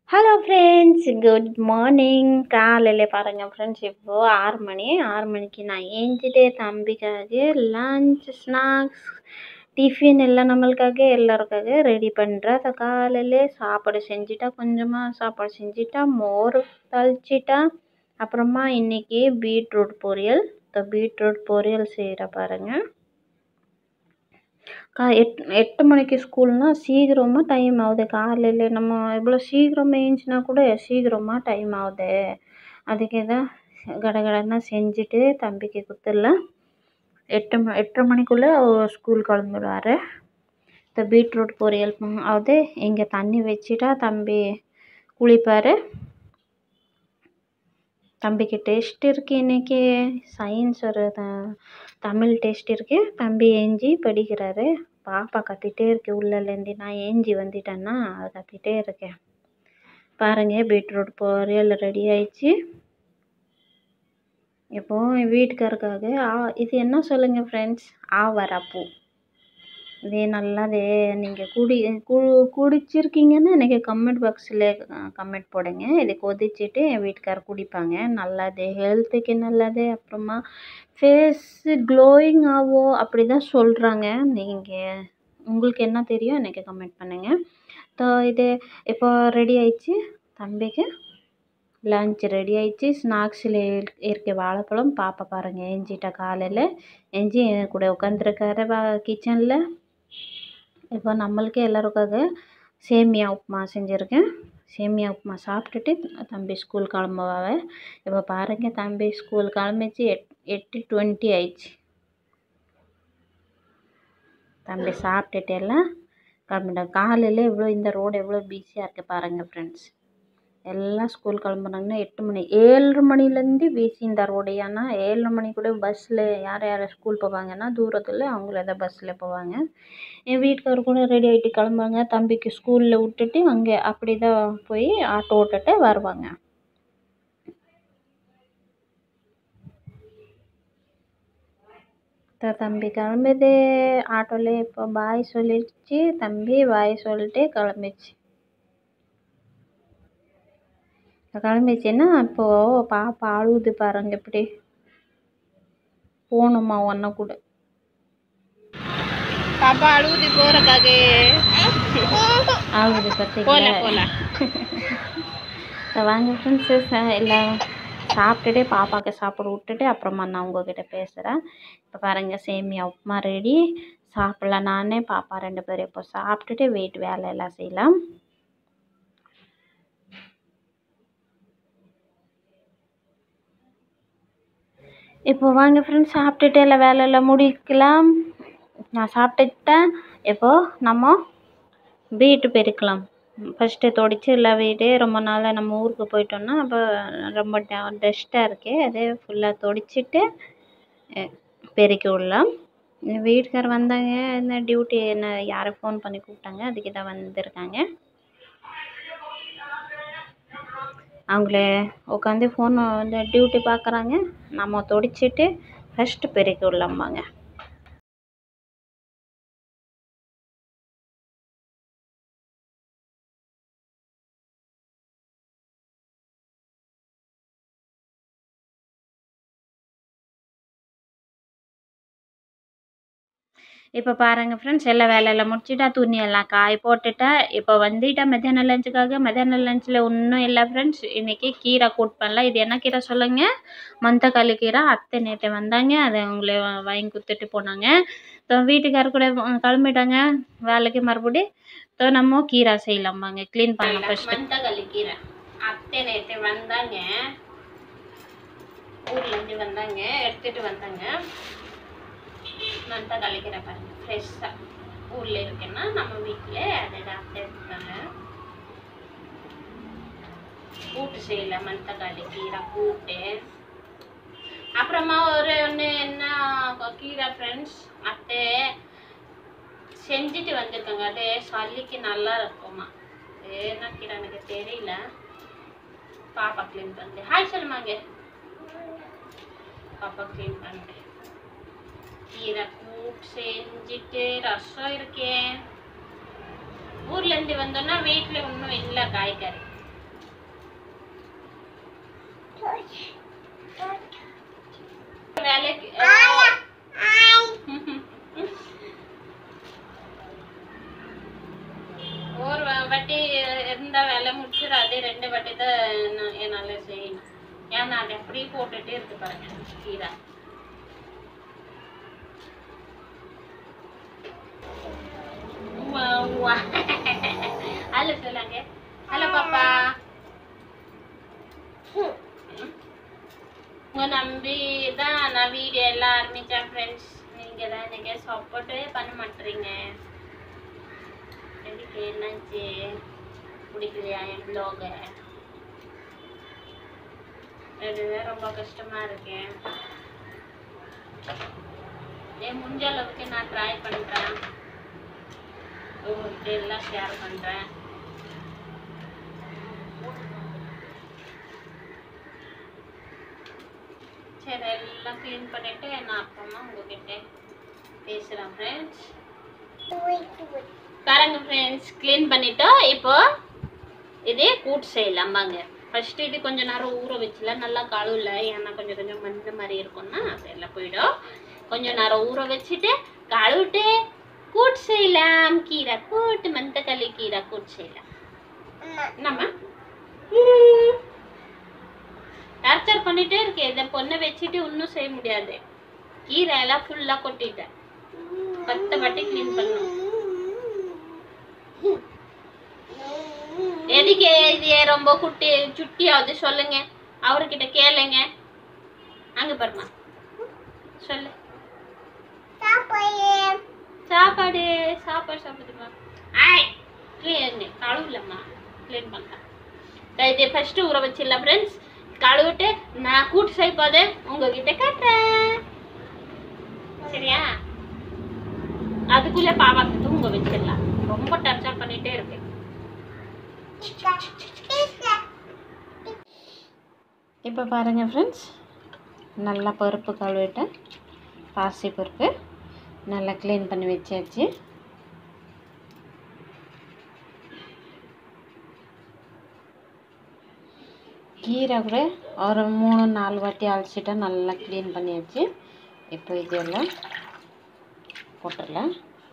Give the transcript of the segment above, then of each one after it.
Hello friends good morning காலையில் பாருங்கள் friends இப்போது ஆறு மணி ஆறு மணிக்கு நான் ஏஞ்சிட்டு தம்பிக்காக லஞ்ச் ஸ்நாக்ஸ் டிஃபின் எல்லாம் நம்மளுக்காக எல்லாருக்காக ரெடி பண்ணுறேன் காலையிலே சாப்பாடு செஞ்சுட்டா கொஞ்சமாக சாப்பாடு செஞ்சுட்டா மோர் தாளிச்சிட்டா அப்புறமா இன்றைக்கி பீட்ரூட் பொரியல் இந்த பீட்ரூட் பொரியல் செய்கிற பாருங்கள் கா எட் எட்டு மணிக்கு ஸ்கூல்னால் சீக்கிரமாக டைம் ஆகுது காலையில் நம்ம இவ்வளோ சீக்கிரம் ஏஞ்சினா கூட சீக்கிரமாக டைம் ஆகுது அதுக்கு தான் கடகடன்னு செஞ்சுட்டு தம்பிக்கு கொடுத்துடலாம் எட்டு ம எட்டரை மணிக்குள்ளே ஸ்கூல் கிளம்பிடுவார் இந்த பீட்ரூட் பொரியல் ஆகுது இங்கே தண்ணி வச்சுட்டா தம்பி குளிப்பார் தம்பிக்கு டெஸ்ட் இருக்குது இன்றைக்கி சயின்ஸ் ஒரு த தமிழ் டெஸ்ட் இருக்குது தம்பி ஏஞ்சி படிக்கிறாரு பாப்பா கத்திட்டே இருக்கு உள்ளேருந்து நான் ஏஞ்சி வந்துட்டேன்னா அது கத்திட்டே இருக்கேன் பாருங்கள் பீட்ரூட் பொரியல் ரெடி ஆயிடுச்சு இப்போது வீட்டுக்காருக்காக ஆ இது என்ன சொல்லுங்கள் ஃப்ரெண்ட்ஸ் ஆவரப்பூ இது நல்லது நீங்கள் குடி கு குடிச்சிருக்கீங்கன்னு எனக்கு கமெண்ட் பாக்ஸில் கமெண்ட் போடுங்க இதை கொதிச்சுட்டு என் வீட்டுக்கார் குடிப்பாங்க நல்லது ஹெல்த்துக்கு நல்லது அப்புறமா ஃபேஸு க்ளோயிங் ஆகும் அப்படி தான் சொல்கிறாங்க நீங்கள் உங்களுக்கு என்ன தெரியும் எனக்கு கமெண்ட் பண்ணுங்கள் ஸோ இது இப்போ ரெடி ஆயிடுச்சு தம்பிக்கு லஞ்ச் ரெடி ஆயிடுச்சு ஸ்நாக்ஸில் இருக்க வாழைப்பழம் பாப்பா பாருங்கள் ஏஞ்சிட்டா காலையில் ஏஞ்சி என் கூட உட்காந்துருக்காரு வா கிச்சனில் இப்போ நம்மளுக்கு எல்லாருக்காக சேமியா உப்புமா செஞ்சுருக்கேன் சேமியா உப்புமா சாப்பிட்டுட்டு தம்பி ஸ்கூல் கிளம்புவாவே இப்போ பாருங்கள் தம்பி ஸ்கூல் கிளம்பிச்சு எட் எட்டு டுவெண்ட்டி ஆயிடுச்சு தம்பி சாப்பிட்டுட்டு எல்லாம் கிளம்பிட்டாங்க காலையில் எவ்வளோ இந்த ரோடு எவ்வளோ பிஸியாக இருக்குது பாருங்கள் ஃப்ரெண்ட்ஸ் எல்லாம் ஸ்கூல் கிளம்புனாங்கன்னா எட்டு மணி ஏழு மணிலேருந்து பிஸி இந்த ரோடு ஏன்னா ஏழு மணி கூட பஸ்ஸில் யார் யார் ஸ்கூல் போவாங்கன்னா தூரத்தில் அவங்கள தான் பஸ்ஸில் போவாங்க என் வீட்டுக்காரர் கூட ரெடி ஆகிட்டு கிளம்புவாங்க தம்பிக்கு ஸ்கூலில் விட்டுட்டு அங்கே அப்படி தான் போய் ஆட்டோ ஓட்டுட்டு வருவாங்க தம்பி கிளம்புது ஆட்டோவில் இப்போ பாய் சொல்லிடுச்சு தம்பி பாய் சொல்லிட்டு கிளம்பிச்சு கிளம்பிச்சுன்னா இப்போது பாப்பா அழுகுது பாருங்க எப்படி போகணுமா ஒன்றை கூட பாப்பா அழுகுது போறக்காக அழுகுது போல பார்த்தீங்களா போல வாங்க ஃப்ரெண்ட்ஸு எல்லாம் சாப்பிட்டுட்டு பாப்பாவுக்கு சாப்பிட விட்டுட்டு அப்புறமா நான் உங்ககிட்ட பேசுகிறேன் இப்போ பாருங்கள் சேமியா உப்புமா ரெடி சாப்பிடலாம் நானே பாப்பா ரெண்டு பேரும் இப்போ சாப்பிட்டுட்டு வீட்டு வேலை எல்லாம் செய்யலாம் இப்போ வாங்க ஃப்ரெண்ட்ஸ் சாப்பிட்டுட்டு எல்லாம் வேலையெல்லாம் முடிக்கலாம் நான் சாப்பிட்டுட்டேன் இப்போது நம்ம வீட்டு பெருக்கலாம் ஃபஸ்ட்டு தொடச்சி எல்லா வீடு ரொம்ப நாளாக நம்ம ஊருக்கு போயிட்டோம்னா அப்போ ரொம்ப டஸ்ட்டாக இருக்கு அதே ஃபுல்லாக தொடச்சிட்டு பெருக்கி விடலாம் என் வீட்டுக்கார் வந்தாங்க இந்த டியூட்டி என்ன யாரை ஃபோன் பண்ணி கூப்பிட்டாங்க அதுக்கு தான் வந்திருக்காங்க அவங்களே உட்காந்து ஃபோன் இந்த டியூட்டி பார்க்குறாங்க நம்ம தொடச்சிட்டு ஃபஸ்ட்டு பெருக்கி விடலாம்பாங்க இப்போ பாருங்கள் ஃப்ரெண்ட்ஸ் எல்லா வேலையெல்லாம் முடிச்சுட்டா துணி எல்லாம் காய போட்டுட்டா இப்போ வந்துட்டா மத்தியான லஞ்சுக்காக மத்தியான லஞ்சில் ஒன்றும் இல்லை ஃப்ரெண்ட்ஸ் இன்றைக்கி கீரை கூட் பண்ணலாம் இது என்ன கீரை சொல்லுங்க மந்தக்காளி கீரை அத்தை நேற்று வந்தாங்க அதை அவங்களே வா- வாங்கி கொடுத்துட்டு போனாங்க இப்போ வீட்டுக்காரர் கூட கிளம்பிட்டாங்க வேலைக்கு மறுபடி இப்போ நம்ம கீரை செய்யலாமாங்க க்ளீன் பண்ணலாம் ஃபஸ்ட்டு மந்தக்காளி கீரை அத்தை நேற்று வந்தாங்க ஊர்லேருந்து வந்தாங்க எடுத்துகிட்டு வந்தாங்க மந்த கழிக்கிற பாருங்க ஃப்ரெஷ்ஷாக ஊரில் இருக்குன்னா நம்ம வீட்டில் அதை தான் எடுத்துக்காங்க கூட்டு செய்யல மந்தக்காளி கீரை கூட்டு அப்புறமா ஒரு ஒன்று என்ன கீரை ஃப்ரெண்ட்ஸ் அத்தை செஞ்சுட்டு வந்திருக்காங்க அது சளிக்கு நல்லா இருக்குமா அது என்ன கீரை எனக்கு தெரியல பாப்பா க்ளீன் பண்ணுது ஹாய் சொல்லுமாங்க பாப்பா க்ளீன் பண்ணுறேன் கீரை கூட்டு செஞ்சுட்டு ரசம் இருக்கே ஊர்லேருந்து வந்தோன்னா வீட்டில் ஒன்றும் இல்லை காய்கறி வேலைக்கு ஒரு வ- வாட்டி இருந்தா வேலை முடிச்சிடு அதே ரெண்டு வாட்டி தான் நான் என்னால செய்யணும் ஏன்னா அது அப்படியே போட்டுட்டே இருக்கு பாருங்க கீரை உவா, உவா. ஹலோ சொல்லுங்க ஹலோ பாப்பா உங்க நம்பி தான் நான் வீடியோ எல்லாம் ஆரம்பிச்சேன் ஃப்ரெண்ட்ஸ் நீங்க தான் எனக்கு சப்போர்ட்டே பண்ண மாட்டீங்க எதுக்கு என்னாச்சு பிடிக்கலையா என் ப்ளாக அதுதான் ரொம்ப கஷ்டமா இருக்கேன் என் முடிஞ்ச அளவுக்கு நான் ட்ரை பண்றேன் உங்கள்கிட்ட எல்லாம் ஷேர் பண்றேன் சரி எல்லாம் க்ளீன் பண்ணிட்டு நான் அப்புறமா உங்ககிட்ட பேசுறேன் ஃப்ரெண்ட்ஸ் பாருங்க ஃப்ரெண்ட்ஸ் க்ளீன் பண்ணிட்டோம் இப்போ இதே கூட்டு செய்யலாம் வாங்க ஃபர்ஸ்ட் இது கொஞ்ச நேரம் ஊற வச்சுல நல்லா கழுவல ஏன்னா கொஞ்சம் கொஞ்சம் மஞ்ச மாதிரி இருக்கும்னா அதெல்லாம் போயிடும் கொஞ்ச நேரம் ஊற வச்சுட்டு கழுவிட்டு கூட்டு செய்யலாம் கீரை கூட்டு மந்தக்களி கீரை கூட்டு செய்யலாம் என்னம்மா டார்ச்சர் பண்ணிட்டே இருக்கேன் இதை பொண்ணை வச்சுட்டு ஒன்றும் செய்ய முடியாது கீரை எல்லாம் ஃபுல்லாக கொட்டிட்டேன் பத்து வாட்டி க்ளீன் பண்ணும் எதுக்கு இது ரொம்ப குட்டி சுட்டியாவது சொல்லுங்க அவர்கிட்ட கேளுங்க அங்க பாருமா சொல்லு சாப்பாடு சாப்பாடு சாப்பிடுமா ஆய் க்ளீன் கழுவுலம்மா க்ளீன் பண்ணலாம் இது ஃபர்ஸ்ட் ஊற வச்சிடலாம் ஃப்ரெண்ட்ஸ் கழுவிட்டு நான் கூட்டு செய்ய போது உங்ககிட்ட காட்டுறேன் சரியா அதுக்குள்ள பாப்பாக்கு தூங்க வச்சிடலாம் ரொம்ப டர்ச்சர் பண்ணிட்டே இருக்கு இப்போ பாருங்க ஃப்ரெண்ட்ஸ் நல்லா பருப்பு கழுவிட்டேன் பாசி பருப்பு நல்லா க்ளீன் பண்ணி வச்சாச்சு கீரை கூட ஒரு மூணு நாலு வாட்டி அலசிட்டா நல்லா க்ளீன் பண்ணியாச்சு இப்போ இதெல்லாம் போட்டுடலாம்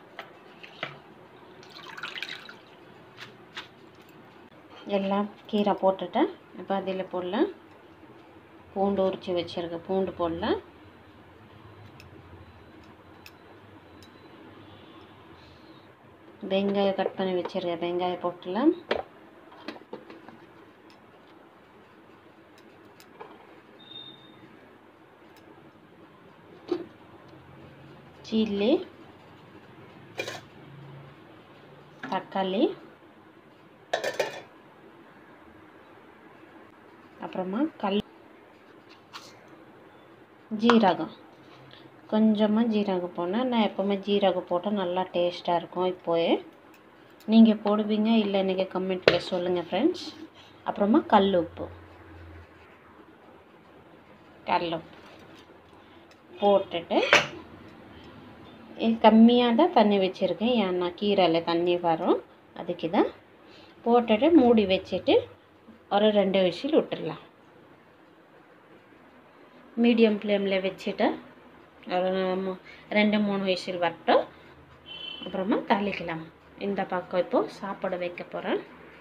எல்லாம் கீரை போட்டுட்டேன் இப்போ அதில் போடலாம் பூண்டு உரிச்சு வச்சுருக்க பூண்டு போடலாம் வெங்காயம் கட் பண்ணி வச்சுருக்க வெங்காயம் போட்டுடலாம் சில்லி தக்காளி அப்புறமா கல் ஜீரகம் கொஞ்சமாக ஜீரகம் போனேன் நான் எப்போவுமே ஜீரகம் போட்டால் நல்லா டேஸ்ட்டாக இருக்கும் இப்போயே நீங்கள் போடுவீங்க இல்லை நீங்கள் கமெண்ட்டில் சொல்லுங்கள் ஃப்ரெண்ட்ஸ் அப்புறமா கல் உப்பு கல் உப்பு போட்டுட்டு இது கம்மியாக தான் தண்ணி வச்சுருக்கேன் ஏன்னா கீரையில் தண்ணி வரும் அதுக்கு தான் போட்டுட்டு மூடி வச்சுட்டு ஒரு ரெண்டு விசில் விட்டுடலாம் மீடியம் ஃப்ளேமில் வச்சுட்டு ஒரு மூ- ரெண்டு மூணு விசில் வரட்டும் அப்புறமா தாளிக்கலாம் இந்த பக்கம் இப்போது சாப்பாடு வைக்க போகிறேன்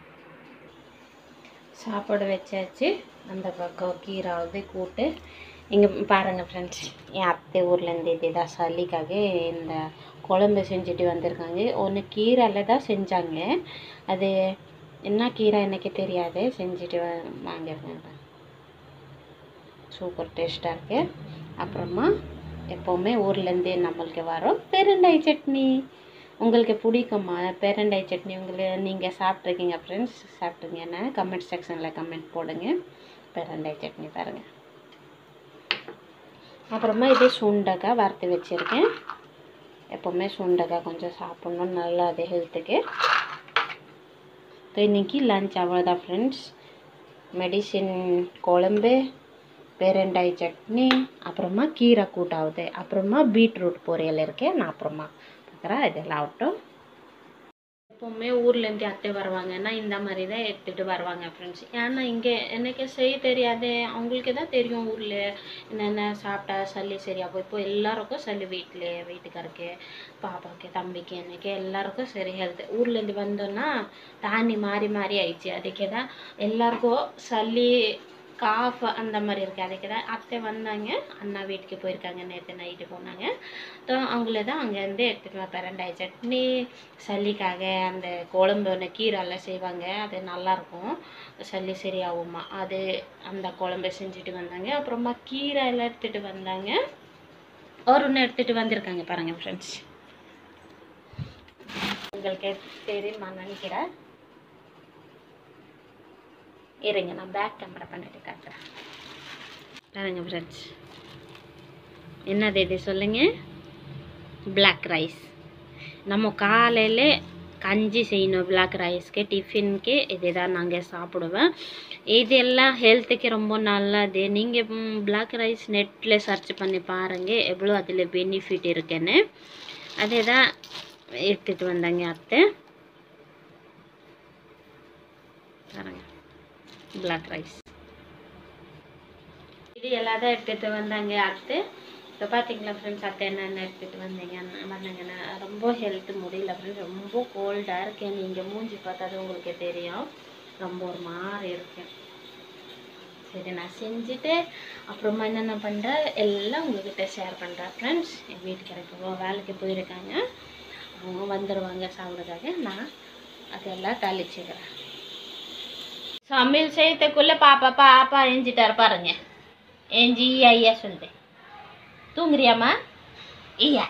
சாப்பாடு வச்சாச்சு அந்த பக்கம் கீராவது கூட்டு இங்கே பாருங்கள் ஃப்ரெண்ட்ஸ் என் அத்தை ஊர்லேருந்து இதுதான் சளிக்காக இந்த குழம்பு செஞ்சுட்டு வந்திருக்காங்க ஒன்று கீரையில் தான் செஞ்சாங்க அது என்ன கீரை எனக்கு தெரியாது செஞ்சுட்டு வ- வாங்கியிருக்காங்க சூப்பர் டேஸ்ட்டாக இருக்கு அப்புறமா எப்போவுமே ஊர்லேருந்து நம்மளுக்கு வரும் பெருண்டாய் சட்னி உங்களுக்கு பிடிக்குமா பெருண்டாய் சட்னி உங்களுக்கு நீங்கள் சாப்பிட்ருக்கீங்க ஃப்ரெண்ட்ஸ் சாப்பிட்ருக்கீங்கன்னா கமெண்ட் செக்ஷனில் கமெண்ட் போடுங்க பெருண்டாய் சட்னி பாருங்கள் அப்புறமா இது சுண்டக்காய் வறுத்து வச்சுருக்கேன் எப்போவுமே சுண்டக்காய் கொஞ்சம் சாப்பிட்ணும் நல்லா அது ஹெல்த்துக்கு ஸோ இன்றைக்கி லஞ்ச் அவ்வளோதான் ஃப்ரெண்ட்ஸ் மெடிசின் குழம்பு பேரண்டாய் சட்னி அப்புறமா கீரை கூட்டாவது அப்புறமா பீட்ரூட் பொரியல் இருக்கேன் நான் அப்புறமா பார்க்குறேன் இதெல்லாம் ஆகட்டும் எப்போவுமே ஊர்லேருந்து அத்தை வருவாங்கன்னா இந்த மாதிரி தான் எடுத்துகிட்டு வருவாங்க ஃப்ரெண்ட்ஸ் ஏன்னா இங்கே எனக்கு செய்ய தெரியாது அவங்களுக்கு தான் தெரியும் ஊரில் என்னென்ன சாப்பிட்டா சளி சரியாகும் இப்போ எல்லாருக்கும் சளி வீட்டில் வீட்டுக்காருக்கு பாப்பாவுக்கு தம்பிக்கு எனக்கு எல்லாருக்கும் சரி ஹெல்த் ஊர்லேருந்து வந்தோன்னா தானி மாறி மாறி ஆயிடுச்சு அதுக்கு தான் எல்லாருக்கும் சளி காஃப் அந்த மாதிரி இருக்குது அதுக்கு தான் அத்தை வந்தாங்க அண்ணா வீட்டுக்கு போயிருக்காங்க நேற்று நைட்டு போனாங்க ஸோ அவங்கள தான் அங்கேருந்து எடுத்துகிட்டு வா பிரண்டாய் சட்னி சளிக்காக அந்த குழம்பு ஒன்று கீரைலாம் செய்வாங்க அது நல்லாயிருக்கும் சளி சரியாகுமா அது அந்த குழம்பு செஞ்சுட்டு வந்தாங்க அப்புறமா கீரை எல்லாம் எடுத்துகிட்டு வந்தாங்க ஒரு ஒன்று எடுத்துகிட்டு வந்திருக்காங்க பாருங்கள் ஃப்ரெண்ட்ஸ் உங்களுக்கு தெரியுமா நினைக்கிறேன் இருங்க நான் பேக் கேமரா பண்ணிட்டு காட்டுறேன் பாருங்க ஃப்ரெண்ட்ஸ் என்னது இது சொல்லுங்க பிளாக் ரைஸ் நம்ம காலையில் கஞ்சி செய்யணும் பிளாக் ரைஸ்க்கு டிஃபின்க்கு இதுதான் நாங்கள் சாப்பிடுவேன் இதெல்லாம் ஹெல்த்துக்கு ரொம்ப நல்லது நீங்கள் பிளாக் ரைஸ் நெட்டில் சர்ச் பண்ணி பாருங்கள் எவ்வளோ அதில் பெனிஃபிட் இருக்குன்னு அதே தான் எடுத்துகிட்டு வந்தாங்க அத்தை பாருங்க பிளாக் ரைஸ் இது எல்லாம் தான் எடுத்துகிட்டு வந்தாங்க அத்தை இப்போ பார்த்தீங்களா ஃப்ரெண்ட்ஸ் அத்தை என்னென்ன எடுத்துகிட்டு வந்தீங்க வந்தாங்கன்னா ரொம்ப ஹெல்த் முடியல ஃப்ரெண்ட்ஸ் ரொம்ப கோல்டாக இருக்கேன் நீங்கள் மூஞ்சி பார்த்தாது உங்களுக்கு தெரியும் ரொம்ப ஒரு மாதிரி இருக்கேன் சரி நான் செஞ்சுட்டு அப்புறமா என்னென்ன பண்ணுறேன் எல்லாம் உங்ககிட்ட ஷேர் பண்ணுறேன் ஃப்ரெண்ட்ஸ் என் வீட்டுக்காரருக்கு இப்போ வேலைக்கு போயிருக்காங்க அவங்க வந்துடுவாங்க சாப்பிட்றதுக்காக நான் அதெல்லாம் தாளிச்சுக்கிறேன் சமையல் செய்யறதுக்குள்ள பாப்பா பாப்பா எஞ்சிட்டாரு பாருங்க எஞ்சி ஐயா ஐயா சொல்லுது தூங்குறியாம்மா ஐயா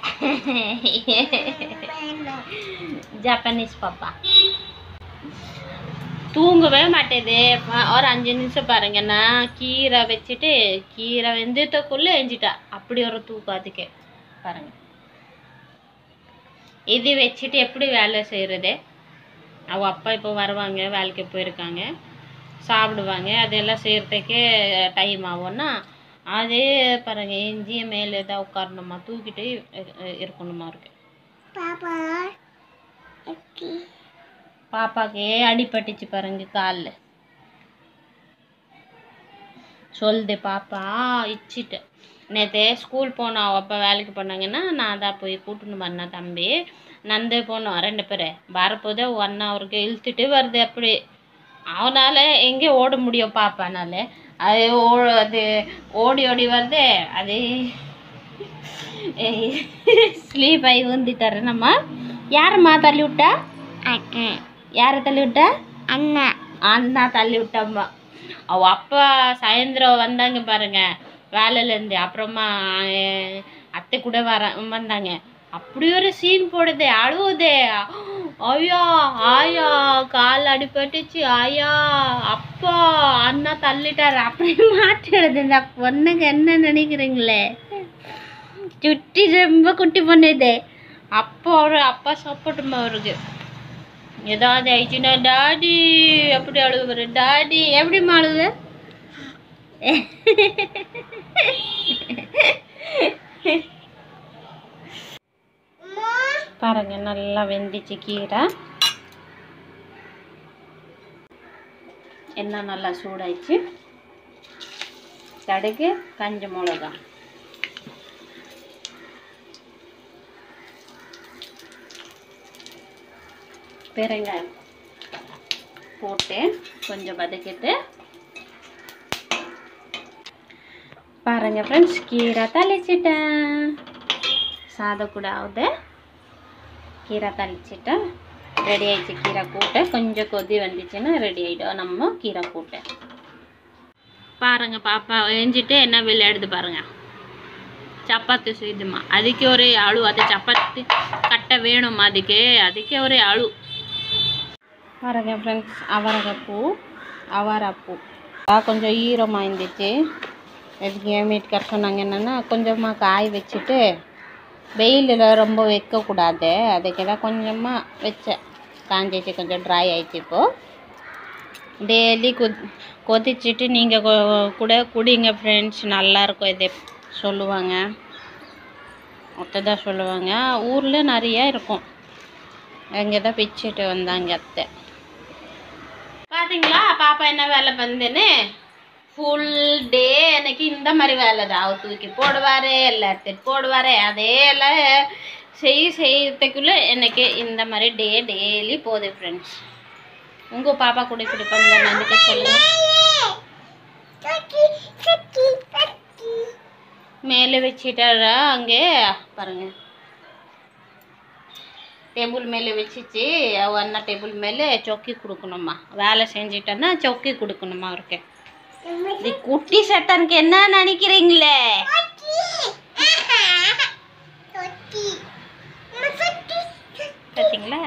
ஜப்பானீஸ் பாப்பா தூங்கவே மாட்டேது ப- ஒரு அஞ்சு நிமிஷம் பாருங்க நான் கீரை வச்சுட்டு கீரை வெந்ததுக்குள்ளே எஞ்சிட்டா அப்படி ஒரு தூக்கம் அதுக்கு பாருங்க இது வச்சுட்டு எப்படி வேலை செய்கிறது அவ அப்பா இப்போ வருவாங்க வேலைக்கு போயிருக்காங்க சாப்பிடுவாங்க அதெல்லாம் செய்கிறதுக்கே டைம் ஆகும்னா அதே பாருங்க எஞ்சிய மேலே தான் உட்காரணுமா தூக்கிட்டு இ- இ- இருக்கணுமா இருக்கு பாப்பாக்கு அடிபட்டுச்சு பாருங்க காலில் சொல்லுது பாப்பா இச்சிட்டு நேற்று ஸ்கூல் போனோம் அவ அப்பா வேலைக்கு போனாங்கன்னா நான் தான் போய் கூட்டின்னு வந்தேன் தம்பி நந்து போனோம் ரெண்டு பேர் வரப்போதே ஒன் ஹவருக்கு இழுத்துட்டு வருது அப்படி அவனால எங்கே ஓட முடியும் பாப்பானால அது ஓ அது ஓடி ஓடி வருது அது ஸ்லீப் ஆகி வந்துட்டாரு நம்ம யாரம்மா தள்ளி விட்டா யாரை தள்ளி விட்டா அண்ணா அண்ணா தள்ளி விட்டம்மா அவ அப்பா சாயந்தரம் வந்தாங்க பாருங்க வேலையிலேருந்து அப்புறமா அஹ், அத்தை கூட வர வந்தாங்க அப்படி ஒரு சீன் போடுது அழுவுதே ஐயா ஆயா கால் அடிபட்டுச்சு ஆயா அப்பா அண்ணா தள்ளிட்டாரு அப்படி மாட்டிடுது இந்த பொண்ணுங்க என்ன நினைக்கிறீங்களே சுட்டி ரொம்ப குட்டி பொண்ணு இது அப்பா ஒரு அப்பா சப்போர்ட்டுமா அவருக்கு ஏதாவது ஆயிடுச்சுன்னா டாடி அப்படி அழுகுவாரு டாடி எப்படிம்மா அழுகு பாருங்க நல்லா வெந்துச்சு கீரை எண்ணெய் நல்லா சூடாயிடுச்சு கடுகு கஞ்சி மிளகா பெருங்காயம் போட்டு கொஞ்சம் வதக்கிட்டு பாருங்க ஃப்ரெண்ட்ஸ் கீரை தளிச்சிட்டேன் சாதம் கூட ஆகுது கீரை தளிச்சிட்டேன் ரெடி ஆயிடுச்சு கீரை கூட்டு கொஞ்சம் கொதி வந்துச்சுன்னா ரெடி ஆயிடும் நம்ம கீரை கூட்டு பாருங்க பாப்பா எஞ்சிட்டு என்ன விளையாடுது பாருங்க சப்பாத்தி செய்துமா அதுக்கு ஒரே அழு அது சப்பாத்தி கட்டை வேணுமா அதுக்கு அதுக்கே ஒரே அழு பாருங்க ஃப்ரெண்ட்ஸ் அவரகைப்பூ அவரைப்பூ கொஞ்சம் ஈரமாக இருந்துச்சு அதுக்கு என் வீட்டுக்கார் சொன்னாங்க என்னென்னா கொஞ்சமாக காய வச்சுட்டு வெயிலில் ரொம்ப வைக்கக்கூடாது அதுக்கு தான் கொஞ்சமாக வச்சேன் காஞ்சிச்சு கொஞ்சம் ட்ரை ஆயிடுச்சு இப்போது டெய்லி கொத் கொதிச்சுட்டு நீங்கள் கூட குடிங்க ஃப்ரெண்ட்ஸ் நல்லாயிருக்கும் இது சொல்லுவாங்க தான் சொல்லுவாங்க ஊரில் நிறைய இருக்கும் அங்கே தான் பிச்சுட்டு வந்தாங்க அத்தை பார்த்தீங்களா பாப்பா என்ன வேலை பண்ணுன்னு ஃபுல் டே எனக்கு இந்த மாதிரி வேலை தான் அவர் தூக்கி போடுவார் எல்லாம் எடுத்துட்டு போடுவார் அதே எல்லாம் செய்ய செய்யறதுக்குள்ளே எனக்கு இந்த மாதிரி டே டெய்லி போகுது ஃப்ரெண்ட்ஸ் உங்கள் பாப்பா கூட இப்படி பண்ண நம்பிக்கை சொல்லுங்கள் மேலே வச்சுட்டாரா அங்கே பாருங்க டேபிள் மேலே வச்சுச்சு அவ அண்ணா டேபிள் மேலே சொக்கி கொடுக்கணுமா வேலை செஞ்சிட்டேன்னா சொக்கி கொடுக்கணுமா அவருக்கு இது குட்டி சட்டனுக்கு என்ன நினைக்கிறீங்களே பார்த்தீங்களா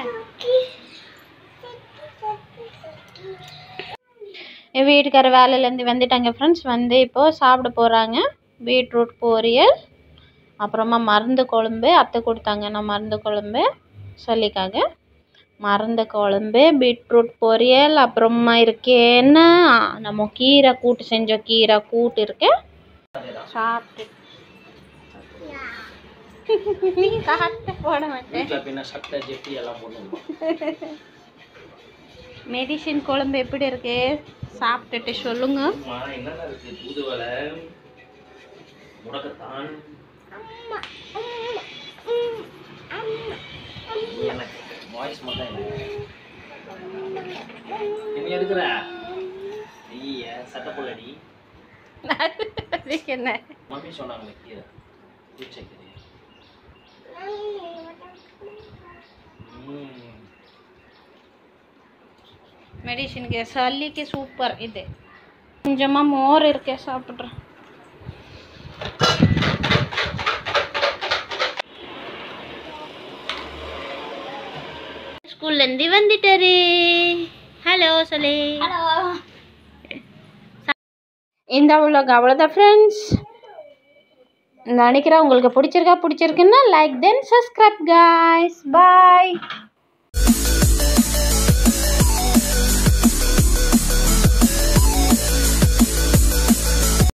என் வீட்டுக்கார வேலையிலேருந்து வந்துட்டாங்க ஃப்ரெண்ட்ஸ் வந்து இப்போது சாப்பிட போகிறாங்க பீட்ரூட் பொரியல் அப்புறமா மருந்து குழம்பு அத்தை கொடுத்தாங்க நான் மருந்து குழம்பு சொல்லிக்காக மருந்து குழம்பு பீட்ரூட் பொரியல் அப்புறமா இருக்கேன்னா நம்ம கீரை கூட்டு செஞ்ச கீரை கூட்டு இருக்கு சாப்பிட்டு நீ சாப்பிட்டு போட மாட்டேன் வீட்டில் பின்ன சட்டை ஜெட்டி எல்லாம் போடணுமா மெடிசின் குழம்பு எப்படி இருக்கு சாப்பிட்டுட்டு சொல்லுங்க அம்மா என்னென்ன இருக்கு தூதுவளை முடக்கத்தான் எனக்கு வாய்ஸ் மட்டும் எனக்கு என்ன எடுக்கிற ஐய சட்டை புள்ளடி அதுக்கு என்ன மம்மி சொன்னாங்களே கீரை பூச்சை கீரை ம். மெடிசினுக்கு சளிக்கு சூப்பர் இது கொஞ்சமாக மோர் இருக்கே சாப்பிட்றேன் ஸ்கூல்லேருந்து வந்துட்டாரு ஹலோ சொல்லி ஹலோ இந்த அவ்வளோ அவ்வளோதான் ஃப்ரெண்ட்ஸ் நினைக்கிறேன் உங்களுக்கு பிடிச்சிருக்கா பிடிச்சிருக்குன்னா லைக் தென் சப்ஸ்கிரைப் காய்ஸ் பாய்